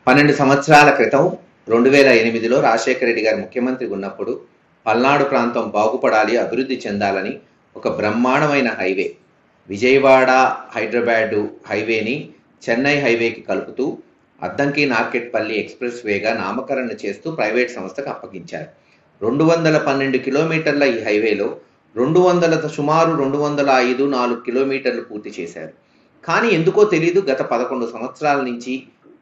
పన్నెండు సంవత్సరాల క్రితం రెండు వేల ఎనిమిదిలో రాజశేఖర రెడ్డి గారు ముఖ్యమంత్రి ఉన్నప్పుడు పల్నాడు ప్రాంతం బాగుపడాలి అభివృద్ధి చెందాలని ఒక బ్రహ్మాండమైన హైవే విజయవాడ హైదరాబాదు హైవేని చెన్నై హైవేకి కలుపుతూ అద్దంకి నార్కెట్పల్లి ఎక్స్ప్రెస్ వేగా నామకరణ చేస్తూ ప్రైవేట్ సంస్థకు అప్పగించారు రెండు వందల పన్నెండు కిలోమీటర్ల ఈ హైవేలో రెండు వందల సుమారు రెండు వందల ఐదు నాలుగు కిలోమీటర్లు పూర్తి చేశారు కానీ ఎందుకో తెలియదు గత పదకొండు సంవత్సరాల నుంచి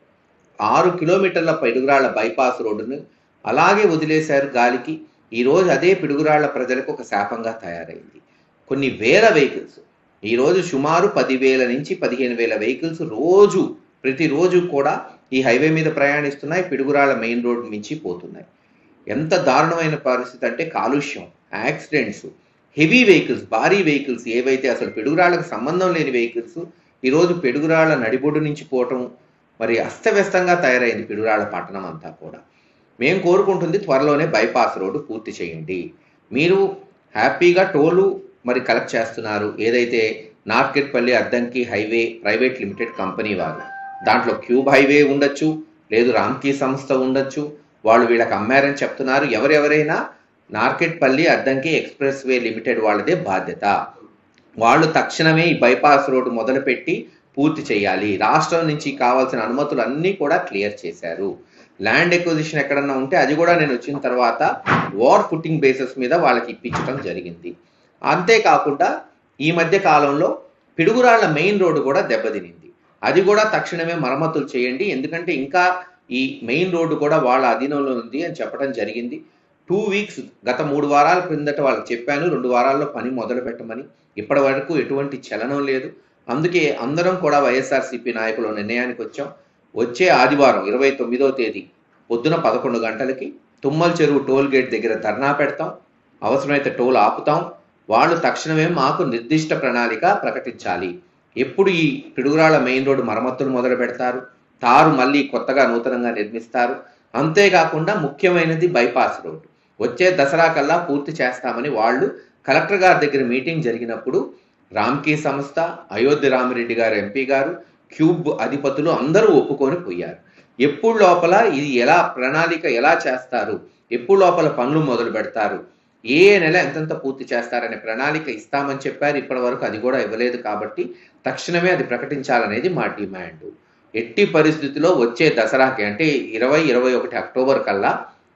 ఆరు కిలోమీటర్ల పిడుగురాళ్ల బైపాస్ రోడ్డును అలాగే వదిలేశారు గాలికి ఈరోజు అదే పిడుగురాళ్ల ప్రజలకు ఒక శాపంగా తయారైంది కొన్ని వేల వెహికల్స్ ఈరోజు సుమారు పదివేల నుంచి పదిహేను వేల వెహికల్స్ రోజు ప్రతిరోజు కూడా ఈ హైవే మీద ప్రయాణిస్తున్నాయి పిడుగురాళ్ల మెయిన్ రోడ్ మించి పోతున్నాయి ఎంత దారుణమైన పరిస్థితి అంటే కాలుష్యం యాక్సిడెంట్స్ హెవీ వెహికల్స్ భారీ వెహికల్స్ ఏవైతే అసలు పిడుగురాళ్లకు సంబంధం లేని వెహికల్స్ ఈరోజు పిడుగురాళ్ల నడిబొడ్డు నుంచి పోవటం మరి అస్తవ్యస్తంగా తయారైంది పిడుగురాళ్ల పట్టణం అంతా కూడా మేము కోరుకుంటుంది త్వరలోనే బైపాస్ రోడ్డు పూర్తి చేయండి మీరు హ్యాపీగా టోలు మరి కలెక్ట్ చేస్తున్నారు ఏదైతే Narketpally Addanki highway private limited company వారు దాంట్లో క్యూబ్ హైవే ఉండొచ్చు లేదు రామ్కీ సంస్థ ఉండొచ్చు వాళ్ళు వీళ్ళకి అమ్మారని చెప్తున్నారు ఎవరెవరైనా Narketpally Addanki expressway limited వాళ్ళదే బాధ్యత వాళ్ళు తక్షణమే ఈ బైపాస్ రోడ్డు మొదలుపెట్టి పూర్తి చేయాలి రాష్ట్రం నుంచి కావాల్సిన అనుమతులు అన్నీ కూడా క్లియర్ చేశారు ల్యాండ్ ఎక్విజిషన్ ఎక్కడన్నా ఉంటే అది కూడా నేను వచ్చిన తర్వాత వార్ ఫుటింగ్ బేసిస్ మీద వాళ్ళకి ఇప్పించడం జరిగింది అంతేకాకుండా ఈ మధ్య కాలంలో పిడుగురాళ్ల మెయిన్ రోడ్డు కూడా దెబ్బతినింది అది కూడా తక్షణమే మరమ్మతులు చేయండి ఎందుకంటే ఇంకా ఈ మెయిన్ రోడ్డు కూడా వాళ్ళ అధీనంలో ఉంది అని చెప్పడం జరిగింది టూ వీక్స్ గత మూడు వారాల క్రిందట వాళ్ళకి చెప్పాను రెండు వారాల్లో పని మొదలు పెట్టమని ఇప్పటి వరకు ఎటువంటి చలనం లేదు అందుకే అందరం కూడా వైఎస్ఆర్సీపీ నాయకులు నిర్ణయానికి వచ్చాం వచ్చే ఆదివారం ఇరవై తొమ్మిదో తేదీ పొద్దున పదకొండు గంటలకి తుమ్మల చెరువు టోల్ గేట్ దగ్గర ధర్నా పెడతాం అవసరమైతే టోల్ ఆపుతాం వాళ్ళు తక్షణమే మాకు నిర్దిష్ట ప్రణాళిక ప్రకటించాలి ఎప్పుడు ఈ పిడుగురాళ్ల మెయిన్ రోడ్డు మరమ్మతులు మొదలు పెడతారు తారు మళ్ళీ కొత్తగా నూతనంగా నిర్మిస్తారు అంతేకాకుండా ముఖ్యమైనది బైపాస్ రోడ్డు వచ్చే దసరా కల్లా పూర్తి చేస్తామని వాళ్ళు కలెక్టర్ గారి దగ్గర మీటింగ్ జరిగినప్పుడు రామ్కీ సంస్థ అయోధ్య రామిరెడ్డి గారు ఎంపీ గారు క్యూబ్ అధిపతులు అందరూ ఒప్పుకొని పోయారు ఎప్పుడు లోపల ఇది ఎలా ప్రణాళిక ఎలా చేస్తారు ఎప్పుడు లోపల పనులు మొదలు పెడతారు ఏ నెల ఎంతెంత పూర్తి చేస్తారనే ప్రణాళిక ఇస్తామని చెప్పారు ఇప్పటి వరకు అది కూడా ఇవ్వలేదు కాబట్టి తక్షణమే అది ప్రకటించాలనేది మా డిమాండ్ ఎట్టి పరిస్థితిలో వచ్చే దసరాకి అంటే ఇరవై ఇరవై ఒకటి అక్టోబర్ కల్లా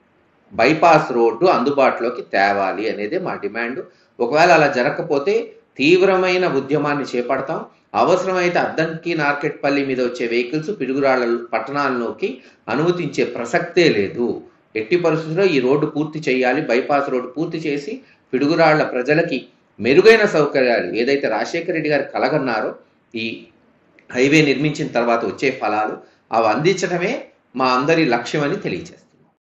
బైపాస్ రోడ్డు అందుబాటులోకి తేవాలి అనేది మా డిమాండ్ ఒకవేళ అలా జరగకపోతే తీవ్రమైన ఉద్యమాన్ని చేపడతాం అవసరమైతే అద్దంకి నార్కెట్పల్లి మీద వచ్చే వెహికల్స్ పిడుగురాళ్ళ పట్టణాల్లోకి అనుమతించే ప్రసక్తే లేదు ఎట్టి పరిస్థితుల్లో ఈ రోడ్డు పూర్తి చేయాలి బైపాస్ రోడ్డు పూర్తి చేసి పిడుగురాళ్ల ప్రజలకి మెరుగైన సౌకర్యాలు ఏదైతే రాజశేఖర రెడ్డి గారు కలగన్నారో ఈ హైవే నిర్మించిన తర్వాత వచ్చే ఫలాలు అవి అందించడమే మా అందరి లక్ష్యం అని తెలియజేస్తారు